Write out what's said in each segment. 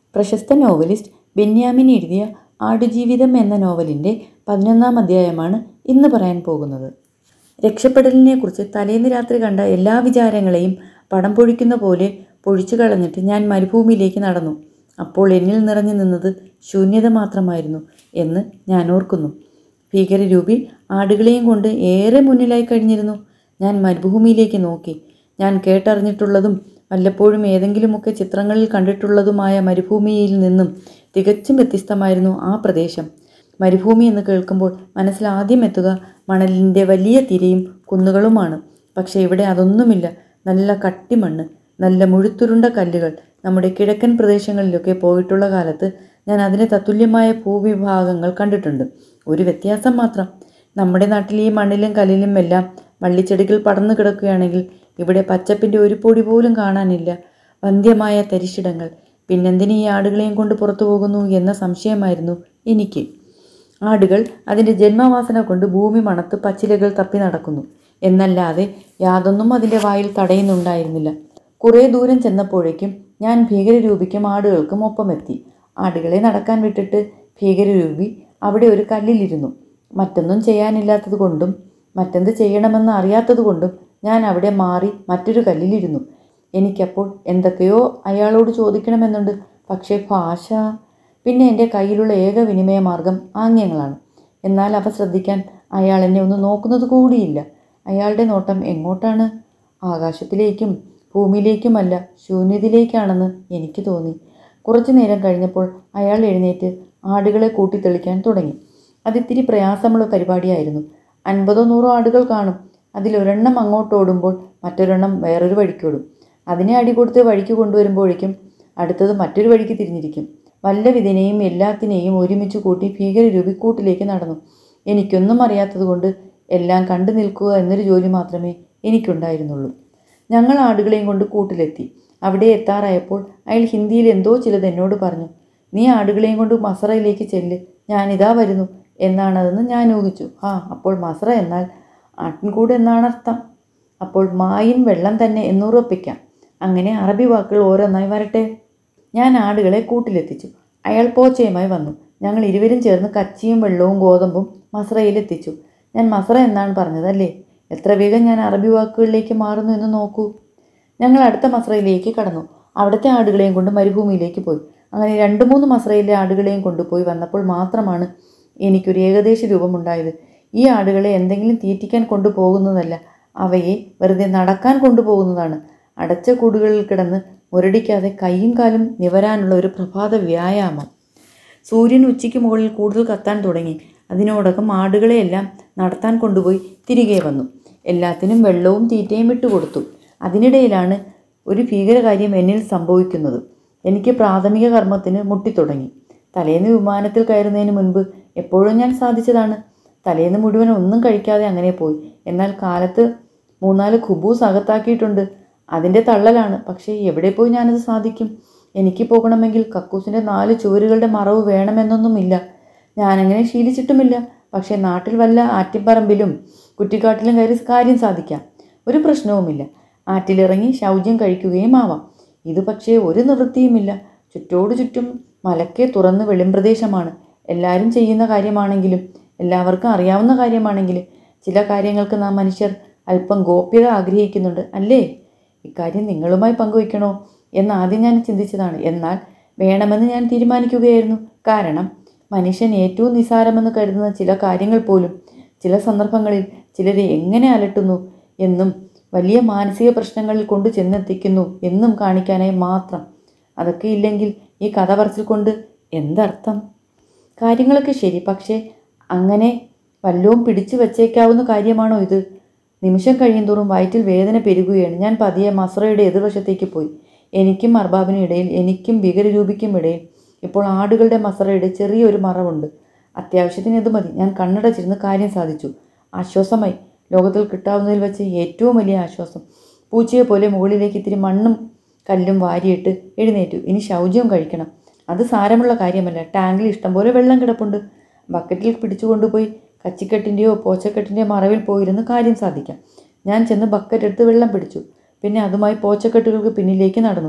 പ്രശസ്ത നോവലിസ്റ്റ് ബെന്യാമിൻ എഴുതിയ ആടുജീവിതം എന്ന നോവലിൻ്റെ പതിനൊന്നാം അധ്യായമാണ് ഇന്ന് പറയാൻ പോകുന്നത് രക്ഷപ്പെടലിനെക്കുറിച്ച് തലേന്ന് രാത്രി കണ്ട എല്ലാ വിചാരങ്ങളെയും പടം പൊഴിക്കുന്ന പോലെ പൊഴിച്ചു കളഞ്ഞിട്ട് ഞാൻ മരുഭൂമിയിലേക്ക് നടന്നു അപ്പോൾ എന്നിൽ നിറഞ്ഞു നിന്നത് ശൂന്യത മാത്രമായിരുന്നു എന്ന് ഞാൻ ഓർക്കുന്നു ഭീകരരൂപി ആടുകളെയും കൊണ്ട് ഏറെ മുന്നിലായി കഴിഞ്ഞിരുന്നു ഞാൻ മരുഭൂമിയിലേക്ക് നോക്കി ഞാൻ കേട്ടറിഞ്ഞിട്ടുള്ളതും വല്ലപ്പോഴും ഏതെങ്കിലുമൊക്കെ ചിത്രങ്ങളിൽ കണ്ടിട്ടുള്ളതുമായ മരുഭൂമിയിൽ നിന്നും തികച്ചും വ്യത്യസ്തമായിരുന്നു ആ പ്രദേശം മരുഭൂമി എന്ന് കേൾക്കുമ്പോൾ മനസ്സിൽ ആദ്യം എത്തുക മണലിൻ്റെ വലിയ തിരയും കുന്നുകളുമാണ് പക്ഷേ ഇവിടെ അതൊന്നുമില്ല നല്ല കട്ടിമണ്ണ് നല്ല മുഴുത്തുരുണ്ട കല്ലുകൾ നമ്മുടെ കിഴക്കൻ പ്രദേശങ്ങളിലൊക്കെ പോയിട്ടുള്ള കാലത്ത് ഞാൻ അതിന് തത്തുല്യമായ ഭൂവിഭാഗങ്ങൾ കണ്ടിട്ടുണ്ട് ഒരു വ്യത്യാസം മാത്രം നമ്മുടെ നാട്ടിൽ ഈ മണ്ണിലും കല്ലിലും എല്ലാം വള്ളിച്ചെടികൾ പടർന്നു കിടക്കുകയാണെങ്കിൽ ഇവിടെ പച്ചപ്പിൻ്റെ ഒരു പൊടി പോലും കാണാനില്ല വന്ധ്യമായ തരിശിടങ്ങൾ പിന്നെന്തിന് ഈ ആടുകളെയും കൊണ്ട് പുറത്തു പോകുന്നു എന്ന സംശയമായിരുന്നു എനിക്ക് ആടുകൾ അതിൻ്റെ ജന്മവാസന കൊണ്ട് ഭൂമി മണത്ത് പച്ചിലകൾ തപ്പി നടക്കുന്നു എന്നല്ലാതെ യാതൊന്നും അതിൻ്റെ വായിൽ തടയുന്നുണ്ടായിരുന്നില്ല കുറേ ദൂരം ചെന്നപ്പോഴേക്കും ഞാൻ ഭീകരരൂപിക്കും ആടുകൾക്കും ഒപ്പമെത്തി ആടുകളെ നടക്കാൻ വിട്ടിട്ട് ഭീകരരൂപി അവിടെ ഒരു കല്ലിലിരുന്നു മറ്റൊന്നും ചെയ്യാനില്ലാത്തത് കൊണ്ടും മറ്റെന്ത് ചെയ്യണമെന്ന് അറിയാത്തത് കൊണ്ടും ഞാൻ അവിടെ മാറി മറ്റൊരു കല്ലിലിരുന്നു എനിക്കപ്പോൾ എന്തൊക്കെയോ അയാളോട് ചോദിക്കണമെന്നുണ്ട് പക്ഷേ ഭാഷ പിന്നെ എൻ്റെ കയ്യിലുള്ള ഏക വിനിമയ മാർഗം ആംഗ്യങ്ങളാണ് എന്നാൽ അവ ശ്രദ്ധിക്കാൻ അയാൾ എന്നെ ഒന്ന് നോക്കുന്നത് കൂടിയില്ല അയാളുടെ നോട്ടം എങ്ങോട്ടാണ് ആകാശത്തിലേക്കും ഭൂമിയിലേക്കുമല്ല ശൂന്യതയിലേക്കാണെന്ന് എനിക്ക് തോന്നി കുറച്ചു നേരം കഴിഞ്ഞപ്പോൾ അയാൾ എഴുന്നേറ്റ് ആടുകളെ കൂട്ടിത്തെളിക്കാൻ തുടങ്ങി അതിത്തിരി പ്രയാസമുള്ള പരിപാടിയായിരുന്നു അൻപതോ നൂറോ ആടുകൾ കാണും അതിലൊരെണ്ണം അങ്ങോട്ട് ഓടുമ്പോൾ മറ്റൊരെണ്ണം വേറൊരു വഴിക്കോടും അതിനെ അടി കൊടുത്ത് വഴിക്ക് കൊണ്ടുവരുമ്പോഴേക്കും അടുത്തത് മറ്റൊരു വഴിക്ക് തിരിഞ്ഞിരിക്കും വല്ല വിധനെയും എല്ലാത്തിനെയും ഒരുമിച്ച് കൂട്ടി ഭീകരരൂപി കൂട്ടിലേക്ക് നടന്നു എനിക്കൊന്നും അറിയാത്തതുകൊണ്ട് എല്ലാം കണ്ടു നിൽക്കുക എന്നൊരു ജോലി മാത്രമേ എനിക്കുണ്ടായിരുന്നുള്ളൂ ഞങ്ങൾ ആടുകളെയും കൊണ്ട് കൂട്ടിലെത്തി അവിടെ എത്താറായപ്പോൾ അയാൾ ഹിന്ദിയിൽ എന്തോ ചിലത് എന്നോട് പറഞ്ഞു നീ ആടുകളെയും കൊണ്ട് മസറയിലേക്ക് ചെല്ല് ഞാനിതാ വരുന്നു എന്നാണതെന്ന് ഞാൻ ഊഹിച്ചു ആ അപ്പോൾ മസറ എന്നാൽ ആട്ടിൻകൂട് എന്നാണ് അർത്ഥം അപ്പോൾ മായിൻ വെള്ളം തന്നെ എന്നുറപ്പിക്കാം അങ്ങനെ അറബി വാക്കുകൾ ഓരോന്നായി വരട്ടെ ഞാൻ ആടുകളെ കൂട്ടിലെത്തിച്ചു അയാൾ പോച്ചയുമായി വന്നു ഞങ്ങൾ ഇരുവരും ചേർന്ന് കച്ചിയും വെള്ളവും ഗോതമ്പും മസറയിലെത്തിച്ചു ഞാൻ മസറ എന്നാണ് പറഞ്ഞതല്ലേ എത്ര വേഗം ഞാൻ അറബി വാക്കുകളിലേക്ക് മാറുന്നു എന്ന് നോക്കൂ ഞങ്ങൾ അടുത്ത മസറയിലേക്ക് കടന്നു അവിടുത്തെ ആടുകളെയും കൊണ്ട് മരുഭൂമിയിലേക്ക് പോയി അങ്ങനെ രണ്ട് മൂന്ന് മസറയിലെ ആടുകളെയും കൊണ്ടുപോയി വന്നപ്പോൾ മാത്രമാണ് എനിക്കൊരു ഏകദേശ രൂപമുണ്ടായത് ഈ ആടുകളെ എന്തെങ്കിലും തീറ്റിക്കാൻ കൊണ്ടുപോകുന്നതല്ല അവയെ വെറുതെ നടക്കാൻ കൊണ്ടുപോകുന്നതാണ് അടച്ച കൂടുകളിൽ കിടന്ന് മുരടിക്കാതെ കൈയും കാലും നിവരാനുള്ള ഒരു പ്രഭാത വ്യായാമം സൂര്യൻ ഉച്ചയ്ക്ക് മുകളിൽ കൂടുതൽ കത്താൻ തുടങ്ങി അതിനോടകം ആടുകളെയെല്ലാം നടത്താൻ കൊണ്ടുപോയി തിരികെ വന്നു എല്ലാത്തിനും വെള്ളവും തീറ്റയും ഇട്ടുകൊടുത്തു അതിനിടയിലാണ് ഒരു ഭീകരകാര്യം എന്നിൽ സംഭവിക്കുന്നത് എനിക്ക് പ്രാഥമിക കർമ്മത്തിന് മുട്ടിത്തുടങ്ങി തലേന്ന് വിമാനത്തിൽ കയറുന്നതിന് മുൻപ് എപ്പോഴും ഞാൻ സാധിച്ചതാണ് തലേന്ന് മുഴുവൻ ഒന്നും കഴിക്കാതെ അങ്ങനെ പോയി എന്നാൽ കാലത്ത് മൂന്നാല് ഖുബൂസ് അകത്താക്കിയിട്ടുണ്ട് അതിൻ്റെ തള്ളലാണ് പക്ഷേ എവിടെ പോയി ഞാനത് സാധിക്കും എനിക്ക് പോകണമെങ്കിൽ കക്കൂസിൻ്റെ നാല് ചുവരുകളുടെ മറവ് വേണമെന്നൊന്നുമില്ല ഞാനങ്ങനെ ശീലിച്ചിട്ടുമില്ല പക്ഷേ നാട്ടിൽ വല്ല ആറ്റിപ്പറമ്പിലും കുറ്റിക്കാട്ടിലും കയറി കാര്യം സാധിക്കാം ഒരു പ്രശ്നവുമില്ല ആറ്റിലിറങ്ങി ശൗചം കഴിക്കുകയും ആവാം ഇത് പക്ഷേ ഒരു നിവൃത്തിയുമില്ല ചുറ്റോടു ചുറ്റും മലക്കെ തുറന്ന് വെളിമ്പ്രദേശമാണ് എല്ലാവരും ചെയ്യുന്ന കാര്യമാണെങ്കിലും എല്ലാവർക്കും അറിയാവുന്ന കാര്യമാണെങ്കിലും ചില കാര്യങ്ങൾക്ക് നാം മനുഷ്യർ അല്പം ഗോപ്യത ആഗ്രഹിക്കുന്നുണ്ട് അല്ലേ ഇക്കാര്യം നിങ്ങളുമായി പങ്കുവയ്ക്കണോ എന്ന് ആദ്യം ഞാൻ ചിന്തിച്ചതാണ് എന്നാൽ വേണമെന്ന് ഞാൻ തീരുമാനിക്കുകയായിരുന്നു കാരണം മനുഷ്യൻ ഏറ്റവും നിസാരമെന്ന് കരുതുന്ന ചില കാര്യങ്ങൾ പോലും ചില സന്ദർഭങ്ങളിൽ ചിലരെ എങ്ങനെ അലട്ടുന്നു എന്നും വലിയ മാനസിക പ്രശ്നങ്ങളിൽ കൊണ്ട് ചെന്നെത്തിക്കുന്നു എന്നും കാണിക്കാനായി മാത്രം അതൊക്കെ ഇല്ലെങ്കിൽ ഈ കഥ പറച്ചിൽ കൊണ്ട് എന്തർത്ഥം കാര്യങ്ങളൊക്കെ ശരി പക്ഷേ അങ്ങനെ വല്ലവും പിടിച്ചു വച്ചേക്കാവുന്ന കാര്യമാണോ ഇത് നിമിഷം കഴിയുന്തോറും വയറ്റിൽ വേദന പെരുകുകയാണ് ഞാൻ പതിയെ മസ്രയുടെ എതിർവശത്തേക്ക് പോയി എനിക്കും അർബാബിനും ഇടയിൽ എനിക്കും ഭീകരരൂപിക്കും ഇടയിൽ ഇപ്പോൾ ആടുകളുടെ മസറയുടെ ചെറിയൊരു മറവുണ്ട് അത്യാവശ്യത്തിന് ഇത് മതി ഞാൻ കണ്ണടച്ചിരുന്ന് കാര്യം സാധിച്ചു ആശ്വാസമായി ലോകത്തിൽ കിട്ടാവുന്നതിൽ വെച്ച് ഏറ്റവും വലിയ ആശ്വാസം പൂച്ചയെ പോലെ മുകളിലേക്ക് ഇത്തിരി മണ്ണും കല്ലും വാരിയിട്ട് എഴുന്നേറ്റു ഇനി ശൗചവും കഴിക്കണം അത് സാരമുള്ള കാര്യമല്ല ടാങ്കിൽ ഇഷ്ടംപോലെ വെള്ളം കിടപ്പുണ്ട് ബക്കറ്റിൽ പിടിച്ചു കൊണ്ടുപോയി കച്ചിക്കെട്ടിൻ്റെയോ പോച്ചക്കെട്ടിൻ്റെയോ മറവിൽ പോയിരുന്ന് കാര്യം സാധിക്കാം ഞാൻ ചെന്ന് ബക്കറ്റ് എടുത്ത് വെള്ളം പിടിച്ചു പിന്നെ അതുമായി പോച്ചക്കെട്ടുകൾക്ക് പിന്നിലേക്ക് നടന്നു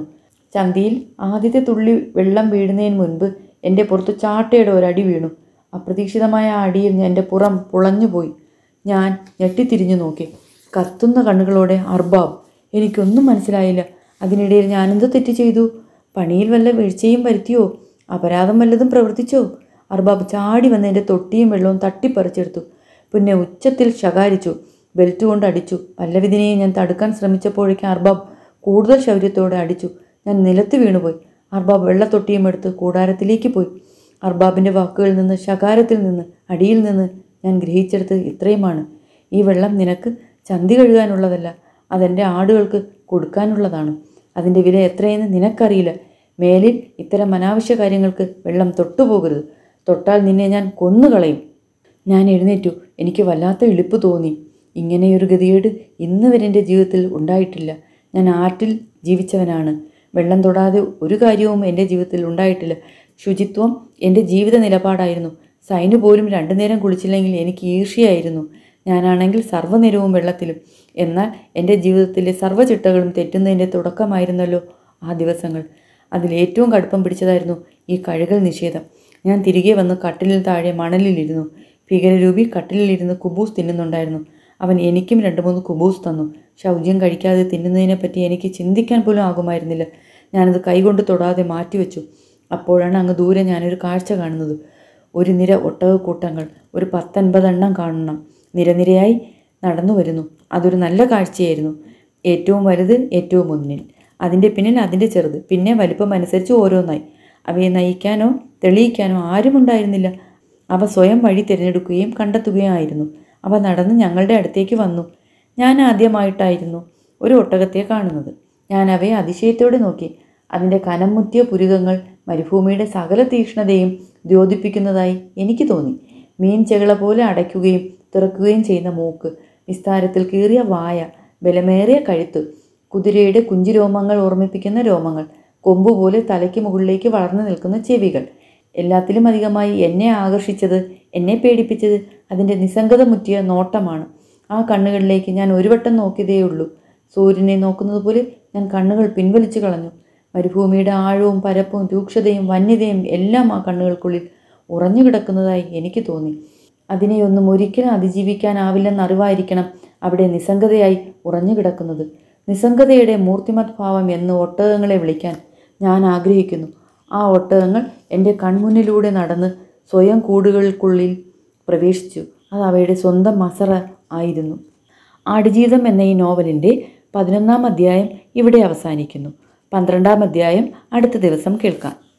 ചന്തിയിൽ ആദ്യത്തെ തുള്ളി വെള്ളം വീഴുന്നതിന് മുൻപ് എൻ്റെ പുറത്ത് ചാട്ടയുടെ ഒരടി വീണു അപ്രതീക്ഷിതമായ ആ അടിയിൽ എൻ്റെ പുറം പുളഞ്ഞുപോയി ഞാൻ ഞെട്ടിത്തിരിഞ്ഞു നോക്കി കത്തുന്ന കണ്ണുകളോടെ അർബാബ് എനിക്കൊന്നും മനസ്സിലായില്ല അതിനിടയിൽ ഞാനെന്ത് തെറ്റ് ചെയ്തു പണിയിൽ വല്ല വീഴ്ചയും വരുത്തിയോ അപരാധം വല്ലതും പ്രവർത്തിച്ചോ അർബാബ് ചാടി വന്ന് എൻ്റെ തൊട്ടിയും വെള്ളവും തട്ടിപ്പറിച്ചെടുത്തു പിന്നെ ഉച്ചത്തിൽ ശകാരിച്ചു ബെൽറ്റ് കൊണ്ട് അടിച്ചു പല്ലവിധിനെയും ഞാൻ തടുക്കാൻ ശ്രമിച്ചപ്പോഴേക്കും അർബാബ് കൂടുതൽ ശൗര്യത്തോടെ അടിച്ചു ഞാൻ നിലത്ത് വീണുപോയി അർബാബ് വെള്ളത്തൊട്ടിയും എടുത്ത് കൂടാരത്തിലേക്ക് പോയി അർബാബിൻ്റെ വാക്കുകളിൽ നിന്ന് ശകാരത്തിൽ നിന്ന് അടിയിൽ നിന്ന് ഞാൻ ഗ്രഹിച്ചെടുത്തത് ഇത്രയുമാണ് ഈ വെള്ളം നിനക്ക് ചന്തി കഴുകാനുള്ളതല്ല അതെൻ്റെ ആടുകൾക്ക് കൊടുക്കാനുള്ളതാണ് അതിൻ്റെ വില എത്രയെന്ന് നിനക്കറിയില്ല മേലിൽ ഇത്തരം അനാവശ്യ കാര്യങ്ങൾക്ക് വെള്ളം തൊട്ടുപോകരുത് തൊട്ടാൽ നിന്നെ ഞാൻ കൊന്നുകളയും ഞാൻ എഴുന്നേറ്റു എനിക്ക് വല്ലാത്ത ഇളിപ്പ് തോന്നി ഇങ്ങനെയൊരു ഗതികേട് ഇന്ന് വരെ എൻ്റെ ജീവിതത്തിൽ ഉണ്ടായിട്ടില്ല ഞാൻ ആറ്റിൽ ജീവിച്ചവനാണ് വെള്ളം തൊടാതെ ഒരു കാര്യവും എൻ്റെ ജീവിതത്തിൽ ഉണ്ടായിട്ടില്ല ശുചിത്വം എൻ്റെ ജീവിത നിലപാടായിരുന്നു സൈന് പോലും രണ്ടു നേരം കുളിച്ചില്ലെങ്കിൽ എനിക്ക് ഈർഷ്യയായിരുന്നു ഞാനാണെങ്കിൽ സർവ്വനേരവും വെള്ളത്തിലും എന്നാൽ എൻ്റെ ജീവിതത്തിലെ സർവ്വചിട്ടകളും തെറ്റുന്നതിൻ്റെ തുടക്കമായിരുന്നല്ലോ ആ ദിവസങ്ങൾ അതിൽ ഏറ്റവും കടുപ്പം പിടിച്ചതായിരുന്നു ഈ കഴുകൽ നിഷേധം ഞാൻ തിരികെ വന്ന് കട്ടിലിൽ താഴെ മണലിലിരുന്നു ഭീകരരൂപി കട്ടിലിലിരുന്ന് കുബൂസ് തിന്നുന്നുണ്ടായിരുന്നു അവൻ എനിക്കും രണ്ട് മൂന്ന് കുബൂസ് തന്നു ശൗചര്യം കഴിക്കാതെ തിന്നുന്നതിനെപ്പറ്റി എനിക്ക് ചിന്തിക്കാൻ പോലും ആകുമായിരുന്നില്ല ഞാനത് കൈകൊണ്ട് തൊടാതെ മാറ്റിവെച്ചു അപ്പോഴാണ് അങ്ങ് ദൂരെ ഞാനൊരു കാഴ്ച കാണുന്നത് ഒരു നിര ഒട്ടകക്കൂട്ടങ്ങൾ ഒരു പത്തൊൻപതെണ്ണം കാണണം നിരനിരയായി നടന്നു വരുന്നു അതൊരു നല്ല കാഴ്ചയായിരുന്നു ഏറ്റവും വലുത് ഏറ്റവും മുന്നിൽ അതിൻ്റെ പിന്നിൽ അതിൻ്റെ ചെറുത് പിന്നെ വലിപ്പം അനുസരിച്ച് ഓരോന്നായി അവയെ നയിക്കാനോ തെളിയിക്കാനോ ആരുമുണ്ടായിരുന്നില്ല അവ സ്വയം വഴി തിരഞ്ഞെടുക്കുകയും കണ്ടെത്തുകയും ആയിരുന്നു അവ നടന്ന് ഞങ്ങളുടെ അടുത്തേക്ക് വന്നു ഞാൻ ആദ്യമായിട്ടായിരുന്നു ഒരു ഒട്ടകത്തെ കാണുന്നത് ഞാൻ അവയെ അതിശയത്തോടെ നോക്കി അതിൻ്റെ കനം മുറ്റിയ പുരുകങ്ങൾ മരുഭൂമിയുടെ സകല തീക്ഷ്ണതയും ദ്യോതിപ്പിക്കുന്നതായി എനിക്ക് തോന്നി മീൻ ചെകള പോലെ അടയ്ക്കുകയും തുറക്കുകയും ചെയ്യുന്ന മൂക്ക് വിസ്താരത്തിൽ കീറിയ വായ ബലമേറിയ കഴുത്ത് കുതിരയുടെ കുഞ്ചുരോമങ്ങൾ ഓർമ്മിപ്പിക്കുന്ന രോമങ്ങൾ കൊമ്പുപോലെ തലയ്ക്ക് മുകളിലേക്ക് വളർന്നു നിൽക്കുന്ന ചെവികൾ എല്ലാത്തിലും അധികമായി എന്നെ ആകർഷിച്ചത് എന്നെ പേടിപ്പിച്ചത് അതിൻ്റെ നിസ്സംഗത മുറ്റിയ നോട്ടമാണ് ആ കണ്ണുകളിലേക്ക് ഞാൻ ഒരു വട്ടം നോക്കിയതേയുള്ളൂ സൂര്യനെ നോക്കുന്നത് പോലെ ഞാൻ കണ്ണുകൾ പിൻവലിച്ചു കളഞ്ഞു മരുഭൂമിയുടെ ആഴവും പരപ്പും രൂക്ഷതയും വന്യതയും എല്ലാം ആ കണ്ണുകൾക്കുള്ളിൽ ഉറഞ്ഞു കിടക്കുന്നതായി എനിക്ക് തോന്നി അതിനെയൊന്നും ഒരിക്കലും അതിജീവിക്കാനാവില്ലെന്ന് അറിവായിരിക്കണം അവിടെ നിസ്സംഗതയായി ഉറഞ്ഞു കിടക്കുന്നത് നിസ്സംഗതയുടെ മൂർത്തിമത് ഭാവം എന്ന് ഒട്ടകങ്ങളെ വിളിക്കാൻ ഞാൻ ആഗ്രഹിക്കുന്നു ആ ഒട്ടകങ്ങൾ എൻ്റെ കൺമുന്നിലൂടെ നടന്ന് സ്വയം കൂടുകൾക്കുള്ളിൽ പ്രവേശിച്ചു അത് അവയുടെ സ്വന്തം മസറ ആയിരുന്നു ആടുജീവിതം എന്ന ഈ നോവലിൻ്റെ പതിനൊന്നാം അധ്യായം ഇവിടെ അവസാനിക്കുന്നു പന്ത്രണ്ടാം അധ്യായം അടുത്ത ദിവസം കേൾക്കാം